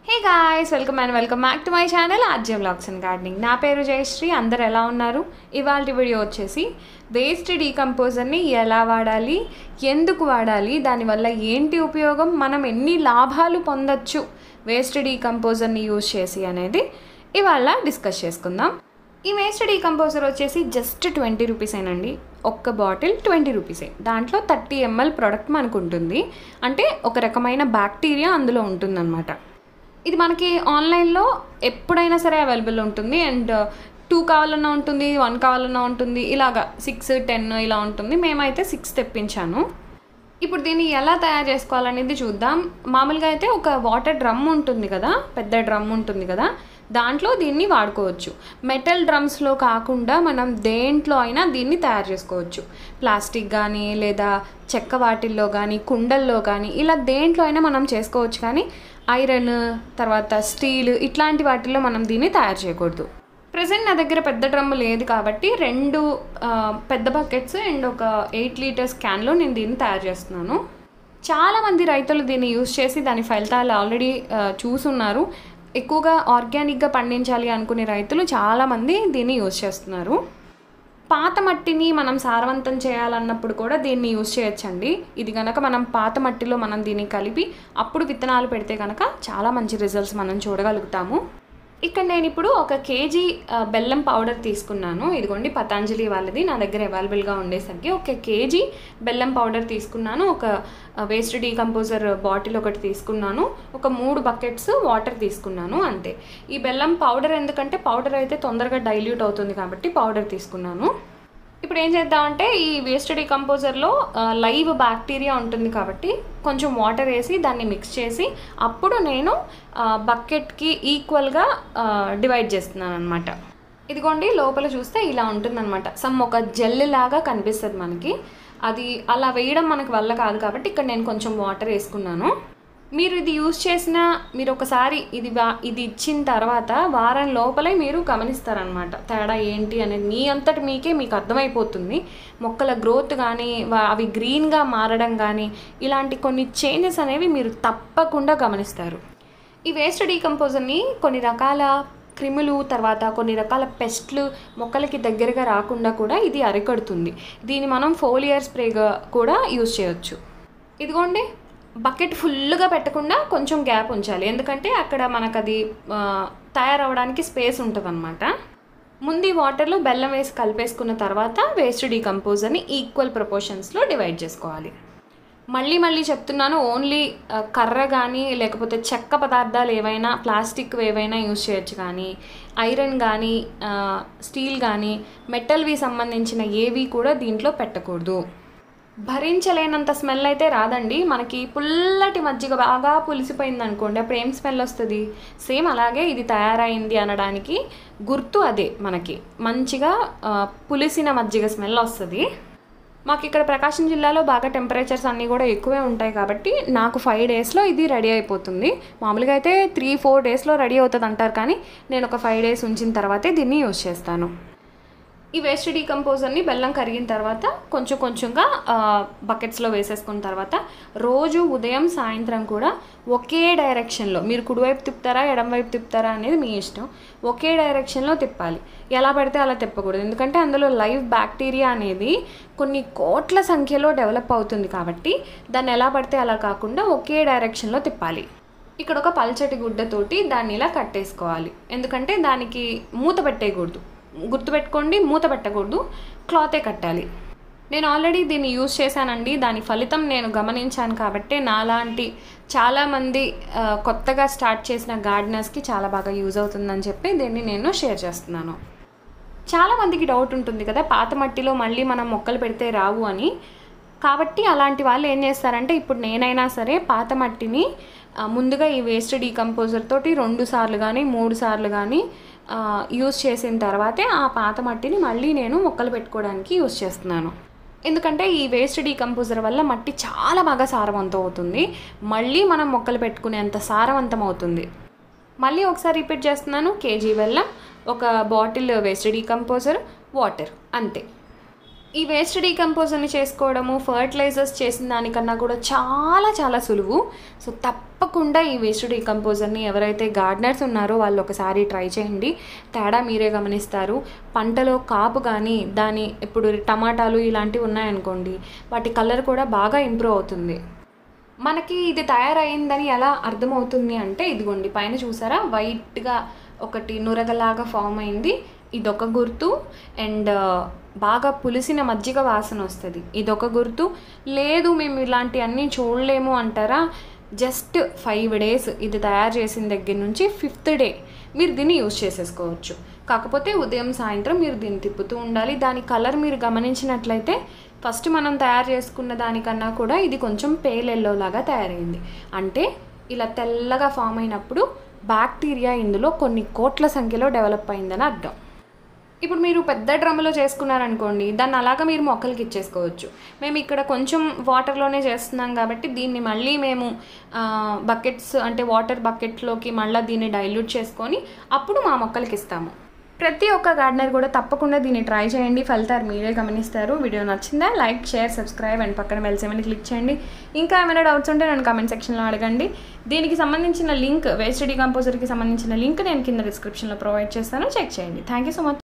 hey guys welcome and welcome back to my channel RJ vlogs and gardening నా పేరు జయశ్రీ అందరు ఎలా ఉన్నారు ఇవాళ వీడియో వచ్చేసి వేస్ట్ డీకంపోజర్ని ఎలా వాడాలి ఎందుకు వాడాలి దానివల్ల ఏంటి ఉపయోగం మనం ఎన్ని లాభాలు పొందొచ్చు వేస్ట్ డీకంపోజర్ని యూజ్ చేసి అనేది ఇవాళ డిస్కస్ చేసుకుందాం ఈ వేస్ట్ డీకంపోజర్ వచ్చేసి జస్ట్ ట్వంటీ రూపీసేనండి ఒక్క బాటిల్ ట్వంటీ రూపీసే దాంట్లో థర్టీ ఎంఎల్ ప్రోడక్ట్ మనకు ఉంటుంది అంటే ఒక రకమైన బ్యాక్టీరియా అందులో ఉంటుందన్నమాట ఇది మనకి ఆన్లైన్లో ఎప్పుడైనా సరే అవైలబుల్ ఉంటుంది అండ్ టూ కావాలన్నా ఉంటుంది వన్ కావాలన్నా ఉంటుంది ఇలాగా సిక్స్ టెన్ ఇలా ఉంటుంది మేమైతే సిక్స్ తెప్పించాను ఇప్పుడు దీన్ని ఎలా తయారు చేసుకోవాలనేది చూద్దాం మామూలుగా అయితే ఒక వాటర్ డ్రమ్ ఉంటుంది కదా పెద్ద డ్రమ్ ఉంటుంది కదా దాంట్లో దీన్ని వాడుకోవచ్చు మెటల్ డ్రమ్స్లో కాకుండా మనం దేంట్లో అయినా దీన్ని తయారు చేసుకోవచ్చు ప్లాస్టిక్ కానీ లేదా చెక్క వాటిల్లో కానీ కుండల్లో కానీ ఇలా దేంట్లో అయినా మనం చేసుకోవచ్చు కానీ ఐరన్ తర్వాత స్టీల్ ఇట్లాంటి వాటిల్లో మనం దీన్ని తయారు చేయకూడదు ప్రజెంట్ నా దగ్గర పెద్ద డ్రమ్ లేదు కాబట్టి రెండు ఆ, పెద్ద బకెట్స్ అండ్ ఒక ఎయిట్ లీటర్స్ క్యాన్లో నేను దీన్ని తయారు చేస్తున్నాను చాలామంది రైతులు దీన్ని యూస్ చేసి దాని ఫలితాలు ఆల్రెడీ చూసున్నారు ఎక్కువగా ఆర్గానిక్గా పండించాలి అనుకునే రైతులు చాలామంది దీన్ని యూస్ చేస్తున్నారు పాత మట్టిని మనం సారవంతం చేయాలన్నప్పుడు కూడా దీన్ని యూస్ చేయొచ్చండి ఇది కనుక మనం పాత మట్టిలో మనం దీన్ని కలిపి అప్పుడు విత్తనాలు పెడితే కనుక చాలా మంచి రిజల్ట్స్ మనం చూడగలుగుతాము ఇక్కడ నేను ఇప్పుడు ఒక కేజీ ఆ, బెల్లం పౌడర్ తీసుకున్నాను ఇదిగోండి పతాంజలి వాళ్ళది నా దగ్గర అవైలబుల్గా ఉండేసరికి ఒక కేజీ బెల్లం పౌడర్ తీసుకున్నాను ఒక వేస్ట్ డీకంపోజర్ బాటిల్ ఒకటి తీసుకున్నాను ఒక మూడు బకెట్స్ వాటర్ తీసుకున్నాను అంతే ఈ బెల్లం పౌడర్ ఎందుకంటే పౌడర్ అయితే తొందరగా డైల్యూట్ అవుతుంది కాబట్టి పౌడర్ తీసుకున్నాను ఇప్పుడు ఏం చేద్దామంటే ఈ వేస్ట్ డీకంపోజర్లో లైవ్ బ్యాక్టీరియా ఉంటుంది కాబట్టి కొంచెం వాటర్ వేసి దాన్ని మిక్స్ చేసి అప్పుడు నేను బకెట్కి ఈక్వల్గా డివైడ్ చేస్తున్నాను అనమాట ఇదిగోండి లోపల చూస్తే ఇలా ఉంటుందన్నమాట సమ్ ఒక జెల్ లాగా కనిపిస్తుంది మనకి అది అలా వేయడం మనకు వల్ల కాదు కాబట్టి ఇక్కడ నేను కొంచెం వాటర్ వేసుకున్నాను మీరు ఇది యూజ్ చేసిన మీరు ఒకసారి ఇది వా- ఇది ఇచ్చిన తర్వాత వారం లోపలే మీరు గమనిస్తారనమాట తేడా ఏంటి అనేది మీ అంతటి మీకే మీకు అర్థమైపోతుంది మొక్కల గ్రోత్ కానీ వా- అవి గ్రీన్గా మారడం కానీ ఇలాంటి కొన్ని చేంజెస్ అనేవి మీరు తప్పకుండా గమనిస్తారు ఈ వేస్ట్ డీకంపోజర్ని కొన్ని రకాల క్రిములు తర్వాత కొన్ని రకాల పెస్ట్లు మొక్కలకి దగ్గరగా రాకుండా కూడా ఇది అరికడుతుంది దీన్ని మనం ఫోలియర్ స్ప్రేగా కూడా యూజ్ చేయొచ్చు ఇదిగోండి బకెట్ ఫుల్గా పెట్టకుండా కొంచెం గ్యాప్ ఉంచాలి ఎందుకంటే అక్కడ మనకు అది ఆ, తయారవడానికి స్పేస్ ఉంటుంది అనమాట ముందు ఈ వాటర్లో బెల్లం వేసి కలిపేసుకున్న తర్వాత వేస్ట్ డీకంపోజర్ని ఈక్వల్ ప్రపోర్షన్స్లో డివైడ్ చేసుకోవాలి మళ్ళీ మళ్ళీ చెప్తున్నాను ఓన్లీ ఆ, కర్ర కానీ లేకపోతే చెక్క పదార్థాలు ఏవైనా ప్లాస్టిక్ ఏవైనా యూజ్ చేయొచ్చు కానీ ఐరన్ కానీ ఆ, స్టీల్ కానీ మెటల్వి సంబంధించిన ఏవి కూడా దీంట్లో పెట్టకూడదు భరించలేనంత స్మెల్ అయితే రాదండి మనకి పుల్లటి మజ్జిగ బాగా పులిసిపోయింది అనుకోండి అప్పుడు ఏం స్మెల్ వస్తుంది సేమ్ అలాగే ఇది తయారైంది అనడానికి గుర్తు అదే మనకి మంచిగా ఆ, పులిసిన మజ్జిగ స్మెల్ వస్తుంది మాకు ఇక్కడ ప్రకాశం జిల్లాలో బాగా టెంపరేచర్స్ అన్నీ కూడా ఎక్కువే ఉంటాయి కాబట్టి నాకు ఫైవ్ డేస్లో ఇది రెడీ అయిపోతుంది మామూలుగా అయితే త్రీ ఫోర్ డేస్లో రెడీ అవుతుంది అంటారు కానీ నేను ఒక ఫైవ్ డేస్ ఉంచిన తర్వాతే దీన్ని యూజ్ చేస్తాను ఈ వేస్ట్ డీకంపోజర్ని బెల్లం కరిగిన తర్వాత కొంచెం కొంచెంగా బకెట్స్లో వేసేసుకున్న తర్వాత రోజు ఉదయం సాయంత్రం కూడా ఒకే డైరెక్షన్లో మీరు కుడివైపు తిప్పుతారా ఎడమవైపు తిప్పుతారా అనేది మీ ఇష్టం ఒకే డైరెక్షన్లో తిప్పాలి ఎలా పడితే అలా తిప్పకూడదు ఎందుకంటే అందులో లైవ్ బ్యాక్టీరియా అనేది కొన్ని కోట్ల సంఖ్యలో డెవలప్ అవుతుంది కాబట్టి దాన్ని ఎలా పడితే అలా కాకుండా ఒకే డైరెక్షన్లో తిప్పాలి ఇక్కడ ఒక పల్చటి గుడ్డతోటి దాన్ని ఇలా కట్టేసుకోవాలి ఎందుకంటే దానికి మూత పెట్టేయకూడదు గుర్తుపెట్టుకోండి మూత పెట్టకూడదు క్లాతే కట్టాలి నేను ఆల్రెడీ దీన్ని యూజ్ చేశానండి దాని ఫలితం నేను గమనించాను కాబట్టి నాలాంటి చాలామంది ఆ, కొత్తగా స్టార్ట్ చేసిన గార్డెనర్స్కి చాలా బాగా యూజ్ అవుతుందని చెప్పి దీన్ని నేను షేర్ చేస్తున్నాను చాలా మందికి డౌట్ ఉంటుంది కదా పాత మట్టిలో మళ్ళీ మనం మొక్కలు పెడితే రావు అని కాబట్టి అలాంటి వాళ్ళు ఏం చేస్తారంటే ఇప్పుడు నేనైనా సరే పాత మట్టిని ఆ, ముందుగా ఈ వేస్ట్ డీకంపోజర్ తోటి రెండు సార్లు కానీ మూడు సార్లు కానీ యూస్ చేసిన తర్వాతే ఆ పాత మట్టిని మళ్ళీ నేను మొక్కలు పెట్టుకోవడానికి యూస్ చేస్తున్నాను ఎందుకంటే ఈ వేస్ట్ డీకంపోజర్ వల్ల మట్టి చాలా బాగా సారవంతం అవుతుంది మళ్ళీ మనం మొక్కలు పెట్టుకునేంత సారవంతం అవుతుంది మళ్ళీ ఒకసారి రిపీట్ చేస్తున్నాను కేజీ బెల్లం ఒక బాటిల్ వేస్ట్ డీకంపోజర్ వాటర్ అంతే ఈ వేస్ట్ డీకంపోజర్ని చేసుకోవడము ఫర్టిలైజర్స్ చేసిన దానికన్నా కూడా చాలా చాలా సులువు సో తప్పకుండా ఈ వేస్ట్ డీకంపోజర్ని ఎవరైతే గార్డెనర్స్ ఉన్నారో వాళ్ళు ఒకసారి ట్రై చేయండి తేడా మీరే గమనిస్తారు పంటలో కాపు కానీ దాని ఇప్పుడు టమాటాలు ఇలాంటివి ఉన్నాయనుకోండి వాటి కలర్ కూడా బాగా ఇంప్రూవ్ అవుతుంది మనకి ఇది తయారైందని ఎలా అర్థమవుతుంది అంటే ఇదిగోండి పైన చూసారా వైట్గా ఒకటి నురగలాగా ఫామ్ అయింది ఇదొక గుర్తు అండ్ బాగా పులిసిన మజ్జిగ వాసన వస్తుంది ఇదొక గుర్తు లేదు మేము ఇలాంటి అన్నీ చూడలేము అంటారా జస్ట్ ఫైవ్ డేస్ ఇది తయారు చేసిన దగ్గర నుంచి ఫిఫ్త్ డే మీరు దీన్ని యూజ్ చేసేసుకోవచ్చు కాకపోతే ఉదయం సాయంత్రం మీరు దీన్ని తిప్పుతూ ఉండాలి దాని కలర్ మీరు గమనించినట్లయితే ఫస్ట్ మనం తయారు చేసుకున్న దానికన్నా కూడా ఇది కొంచెం పేల్ ఎల్లో లాగా తయారైంది అంటే ఇలా తెల్లగా ఫామ్ అయినప్పుడు బ్యాక్టీరియా ఇందులో కొన్ని కోట్ల సంఖ్యలో డెవలప్ అయిందని అర్థం ఇప్పుడు మీరు పెద్ద డ్రమ్లో చేసుకున్నారనుకోండి దాన్ని అలాగా మీరు మొక్కలకి ఇచ్చేసుకోవచ్చు మేము ఇక్కడ కొంచెం వాటర్లోనే చేస్తున్నాం కాబట్టి దీన్ని మళ్ళీ మేము బకెట్స్ అంటే వాటర్ బకెట్లోకి మళ్ళీ దీన్ని డైల్యూట్ చేసుకొని అప్పుడు మా మొక్కలకి ఇస్తాము ప్రతి ఒక్క గార్డెనర్ కూడా తప్పకుండా దీన్ని ట్రై చేయండి ఫలితాలు మీరే గమనిస్తారు వీడియో నచ్చిందా లైక్ షేర్ సబ్స్క్రైబ్ అండ్ పక్కన బెల్ ఏమైనా క్లిక్ చేయండి ఇంకా ఏమైనా డౌట్స్ ఉంటే నన్ను కామెంట్ సెక్షన్లో అడగండి దీనికి సంబంధించిన లింక్ వేస్ట్ డీకంపోజర్కి సంబంధించిన లింక్ నేను కింద డిస్క్రిప్షన్లో ప్రొవైడ్ చేస్తాను చెక్ చేయండి థ్యాంక్ యూ సో మచ్